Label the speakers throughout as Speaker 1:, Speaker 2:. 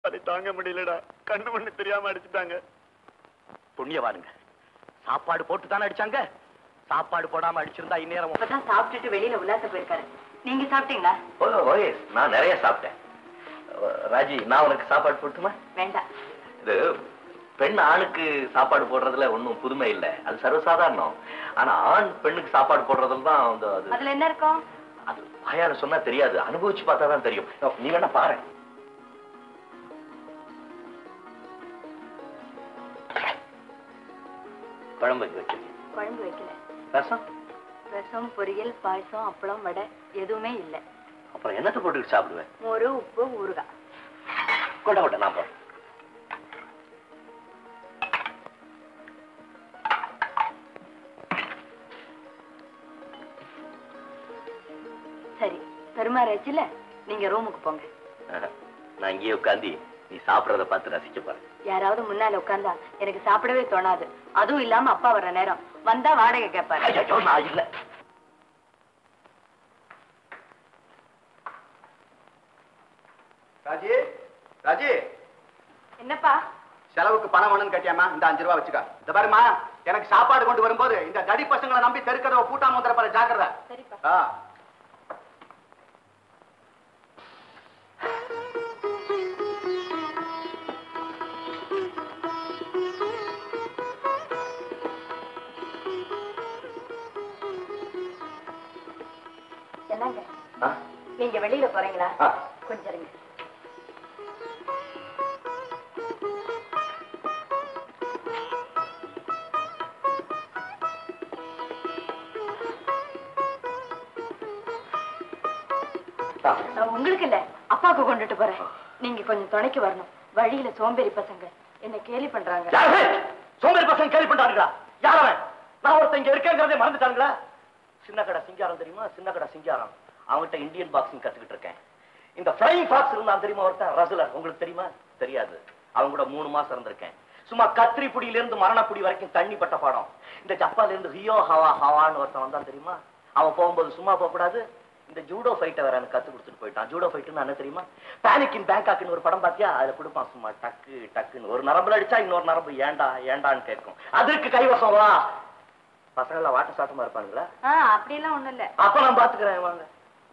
Speaker 1: அதை தாங்க முடியலடா கண்ணு மண்ணு தெரியாம அடிச்சுட்டாங்க
Speaker 2: புண்ணியவானுங்க சாப்பாடு போட்டு தானே அடிச்சாங்க சாப்பாடு போடாம அடிச்சிருந்தா இந்நேரம்
Speaker 3: இப்பதான் சாப்பிட்டுட்டு வெளியில உல்லாச போயிருக்காரு நீங்க சாப்பிட்டீங்களா
Speaker 2: ஓ ஓயே நான் நிறைய சாப்பிட்டேன் ராஜி நான் உனக்கு சாப்பாடு போட்டுமா
Speaker 3: வேண்டாம்
Speaker 2: இது பெண் ஆணுக்கு சாப்பாடு போடுறதுல ஒண்ணும் புதுமை இல்லை அது சர்வசாதாரணம் ஆனா ஆண் பெண்ணுக்கு சாப்பாடு போடுறதுல தான் வந்து அது
Speaker 3: அதுல என்ன இருக்கும்
Speaker 2: அது வாயால சொன்னா தெரியாது அனுபவிச்சு பார்த்தா தான் தெரியும் நீ வேணா பாரு குழம்பு வச்சு
Speaker 3: குழம்பு வைக்கல
Speaker 2: ரசம்
Speaker 3: ரசம் பொரியல் பாயசம் அப்பளம் வடை எதுவுமே இல்ல
Speaker 2: அப்புறம் என்னத்தை போட்டு சாப்பிடுவேன்
Speaker 3: மோரு உப்பு ஊறுகாய்
Speaker 2: கொண்ட கொண்ட நான் போறேன்
Speaker 3: சரி பெருமாறாச்சுல நீங்க ரூமுக்கு போங்க
Speaker 2: ஆஹா. நான் இங்கேயே உட்காந்து நீ சாப்பிடறத பார்த்து ரசிக்க போறேன்
Speaker 3: யாராவது முன்னால உட்கார்ந்தா எனக்கு சாப்பிடவே தோணாது அதுவும் இல்லாம அப்பா வர்ற நேரம் வந்தா வாடகை கேட்பாரு
Speaker 2: ஐயோ நான் இல்ல
Speaker 1: ராஜி ராஜி
Speaker 3: என்னப்பா
Speaker 1: செலவுக்கு பணம் வேணும்னு கேட்டியாமா இந்த அஞ்சு ரூபா வச்சுக்க இந்த பாருமா எனக்கு சாப்பாடு கொண்டு வரும்போது இந்த தடி பசங்களை நம்பி தெருக்கதவை பூட்டாம வந்துற பாரு ஜாக்கிரதை
Speaker 3: சரிப்பா
Speaker 1: ஆ.
Speaker 3: என்னங்க
Speaker 2: ஆ?
Speaker 3: நீங்க வெளியில போறீங்களா
Speaker 2: ஆ.
Speaker 3: கொஞ்சம் இருங்க
Speaker 2: ஆ.
Speaker 3: நான் உங்களுக்கு இல்ல அப்பாவுக்கு கொண்டுட்டு போறேன் நீங்க கொஞ்சம் துணைக்கு வரணும் வழியில சோம்பேறி பசங்க என்ன கேலி பண்றாங்க
Speaker 2: யாரு? சோம்பேறி பசங்க கேள்வி பண்றாங்களா யார் அவன் நான் ஒருத்தன் இங்க இருக்கேங்கிறதே மறந்துட்டாங்களா சின்ன கடை சிங்காரம் தெரியுமா சின்ன கடை சிங்காரம் அவன்கிட்ட இந்தியன் பாக்ஸிங் கத்துக்கிட்டு இருக்கேன் இந்த ஃப்ளைங் ஃபாக்ஸ் இருந்தான் தெரியுமா ஒருத்தன் ரசுலர் உங்களுக்கு தெரியுமா தெரியாது அவன் கூட மூணு மாசம் இருந்திருக்கேன் சும்மா கத்திரி புடியில இருந்து மரணப்புடி வரைக்கும் தண்ணி பட்ட பாடம் இந்த ஜப்பால இருந்து ஹியோ ஹவா ஹவான்னு ஒருத்தன் வந்தான் தெரியுமா அவன் போகும்போது சும்மா போக கூடாது இந்த ஜூடோ ஃபைட்டை வேற எனக்கு கத்து கொடுத்துட்டு போயிட்டான் ஜூடோ ஃபைட்டுன்னு என்ன தெரியுமா பேனிக் இன் பேங்காக்னு ஒரு படம் பாத்தியா அதுல கொடுப்பான் சும்மா டக்கு டக்குன்னு ஒரு நரம்புல அடிச்சா இன்னொரு நரம்பு ஏண்டா ஏண்டான்னு கேட்கும் அதற்கு கைவசம் வா பசங்க எல்லாம் வாட்ட சாட்டமா இருப்பானுங்களா
Speaker 3: ஆ அப்படியெல்லாம் ஒண்ணும் இல்ல
Speaker 2: அப்ப நான் பாத்துக்கிறேன் வாங்க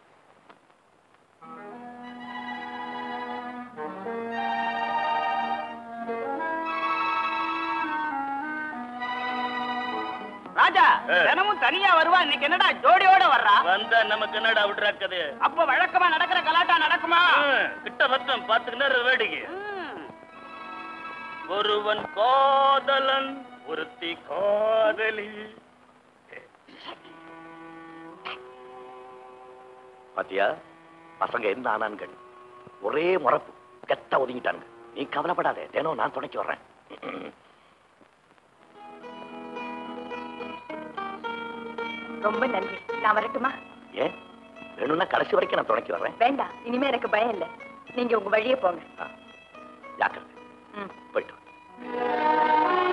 Speaker 4: ராஜா தினமும் தனியா வருவா இன்னைக்கு என்னடா ஜோடியோட வர்றா
Speaker 5: வந்தா நமக்கு என்னடா விடுறாக்கது
Speaker 4: அப்ப வழக்கமா நடக்கிற கலாட்டா நடக்குமா
Speaker 5: கிட்ட பத்தம் பாத்துக்கிட்டு வேடிக்கை
Speaker 4: ம்.
Speaker 5: ஒருவன் காதலன் ஒருத்தி காதலி
Speaker 2: பாத்தியா பசங்க என்ன ஆனான்கள் ஒரே முறப்பு கெட்ட ஒதுங்கிட்டானுங்க நீ கவலைப்படாதே தினம் நான் துணைக்கு வர்றேன்
Speaker 3: ரொம்ப நன்றி நான் வரட்டுமா
Speaker 2: ஏன் வேணும்னா கடைசி வரைக்கும் நான் துணைக்கு வர்றேன்
Speaker 3: வேண்டாம் இனிமே எனக்கு பயம் இல்ல நீங்க உங்க வழியே போங்க
Speaker 2: ஆ, ஜாக்கிரதை
Speaker 3: ம்.
Speaker 2: போயிட்டு வா.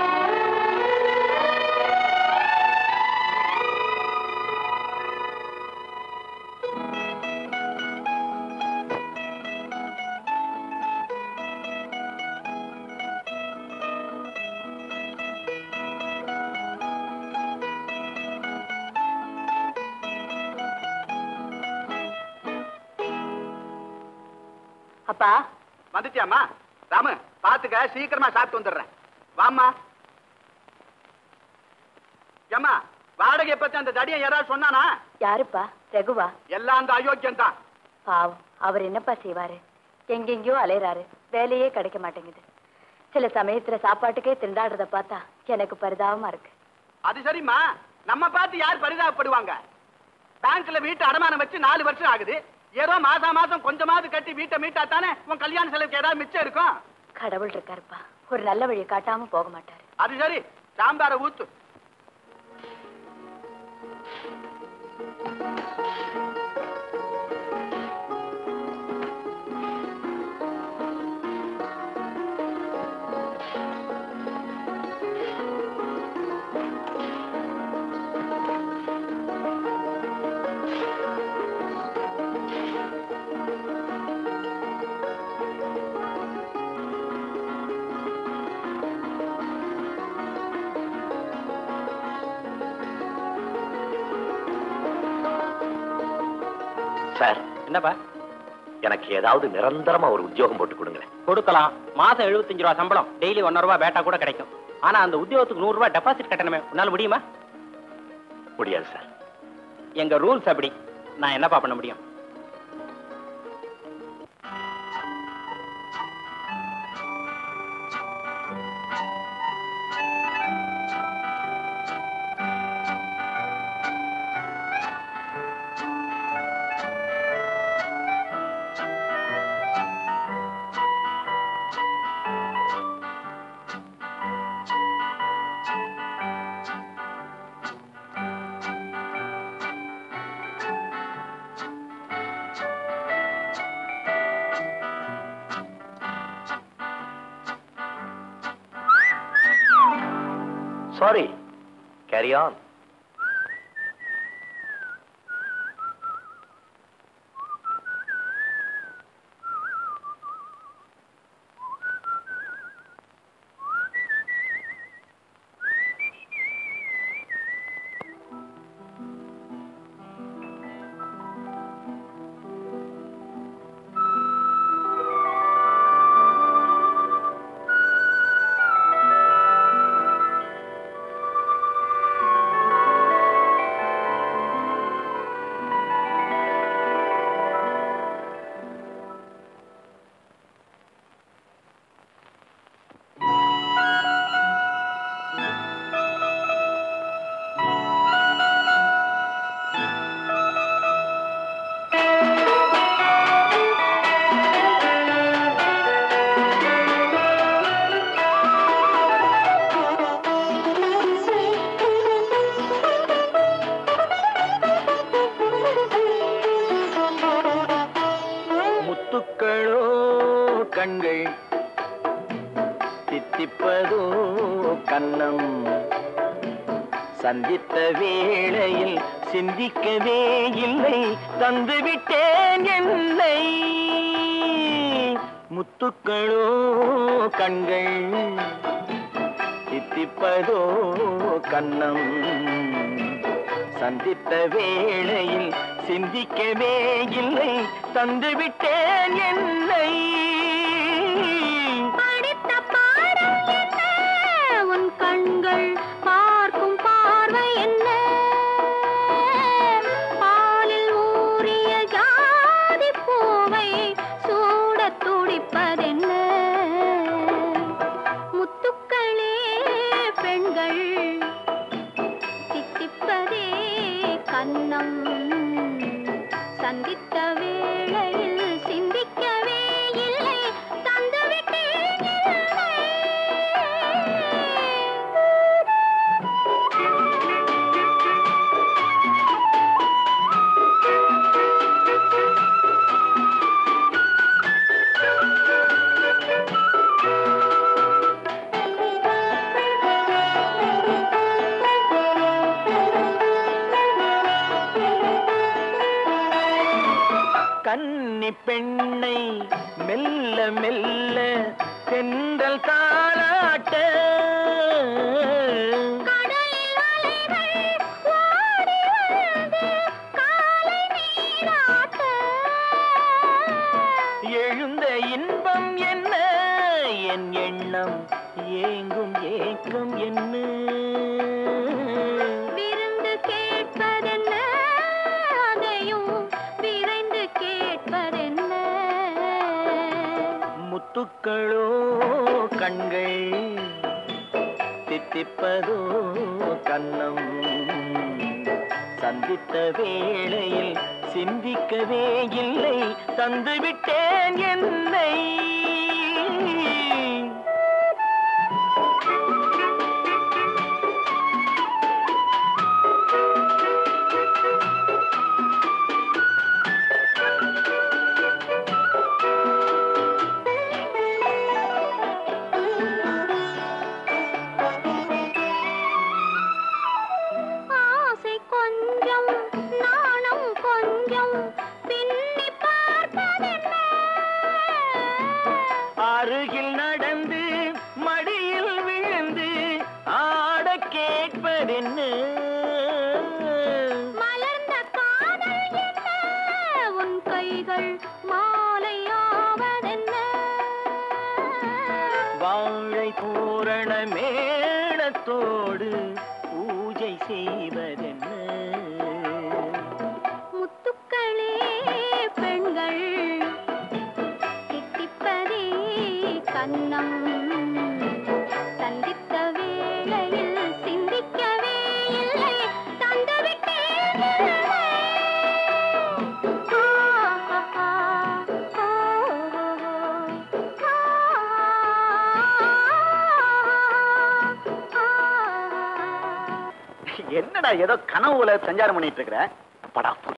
Speaker 3: அப்பா
Speaker 1: வந்துட்டியாம்மா ராமு பாத்துக்க சீக்கிரமா சாப்பிட்டு வந்துடுறேன் வாம்மா ஏம்மா வாடகை பத்தி அந்த தடியை யாராவது சொன்னானா
Speaker 3: யாருப்பா ரகுவா
Speaker 1: எல்லாம் அந்த அயோக்கியம் தான்
Speaker 3: பாவம் அவர் என்னப்பா செய்வாரு எங்கெங்கயோ அலையறாரு வேலையே கிடைக்க மாட்டேங்குது சில சமயத்துல சாப்பாட்டுக்கே திண்டாடுறத பார்த்தா எனக்கு பரிதாபமா இருக்கு
Speaker 1: அது சரிம்மா நம்ம பார்த்து யார் பரிதாபப்படுவாங்க பேங்க்ல வீட்டு அடமானம் வச்சு நாலு வருஷம் ஆகுது ஏதோ மாசா மாசம் கொஞ்சமாவது கட்டி வீட்டை மீட்டா தானே உன் கல்யாண செலவுக்கு ஏதாவது மிச்சம் இருக்கும்
Speaker 3: கடவுள் இருக்காருப்பா ஒரு நல்ல வழியை காட்டாம போக மாட்டாரு
Speaker 1: அது சரி சாம்பாரை ஊத்து
Speaker 2: சார்
Speaker 6: என்னப்பா
Speaker 2: எனக்கு ஏதாவது நிரந்தரமா ஒரு உத்தியோகம் போட்டு கொடுங்களேன்
Speaker 6: கொடுக்கலாம் மாசம் 75 ரூபா சம்பளம் டெய்லி ஒன்னரை ரூபா பேட்டா கூட கிடைக்கும் ஆனா அந்த உத்தியோகத்துக்கு நூறு ரூபாய் டெபாசிட் கட்டணுமே உன்னால முடியுமா
Speaker 2: முடியாது சார்
Speaker 6: எங்க ரூல்ஸ் அப்படி நான் என்னப்பா பண்ண முடியும்
Speaker 2: சாரி கேரி ஆன்
Speaker 5: முத்துக்களோ கண்கள் தித்திப்பதோ கண்ணம் சந்தித்த வேளையில் சிந்திக்கவே இல்லை தந்துவிட்டேன் என்னை முத்துக்களோ கண்கள் தித்திப்பதோ கண்ணம் சந்தித்த வேளையில் சிந்திக்கவே இல்லை தந்துவிட்டேன் என்னை
Speaker 7: படித்த பாடம் என்ன உன் கண்கள் பார்க்கும் பார்வை என்ன பாலில் ஊறிய ஜாதி பூவை சூடத் துடிப்பதென்ன முத்துக்களே பெண்கள் தித்திப்பதே கண்ணம் சந்தித்த வேளையில் சிந்திக்கவே இல்லை தந்துவிட்டேன் இல்லை
Speaker 5: கன்னி பெண்ணை மெல்ல மெல்ல தென்றல் தாளாட்ட
Speaker 7: கடலில் அலைகள் ஓடி வந்து காலை நீராட்ட
Speaker 5: எழுந்த இன்பம் என்ன என் எண்ணம் ஏங்கும் ஏக்கம் என்ன
Speaker 7: விருந்து கேட்பதென்ன அதையும் விரைந்து கேட்பதென்ன
Speaker 5: முத்துக்களோ கண்கள் தித்திப்பதோ கண்ணம் சந்தித்த வேளையில் சிந்திக்கவே இல்லை தந்துவிட்டேன் என்னை
Speaker 7: ஆசை கொஞ்சம் நாணம் கொஞ்சம் பின்னி பார்ப்பதென்ன
Speaker 5: அருகில் நடந்து மடியில் விழுந்து ஆட கேட்பதென்ன
Speaker 7: மலர்ந்த காதல் என்ன உன்
Speaker 5: பூரண மேளத்தோடு பூஜை செய்வதென்ன
Speaker 7: முத்துக்களே பெண்கள் தித்திப்பதே கன்னம் சந்தித்த வேளையில் சிந்திக்கவே இல்லை தந்துவிட்டேன் இல்லை. ஆ, ஆ, ஆ, ஆ, ஆ, ஆ.
Speaker 1: என்னடா ஏதோ கனவுல சஞ்சாரம் பண்ணிட்டு இருக்கிற
Speaker 2: படா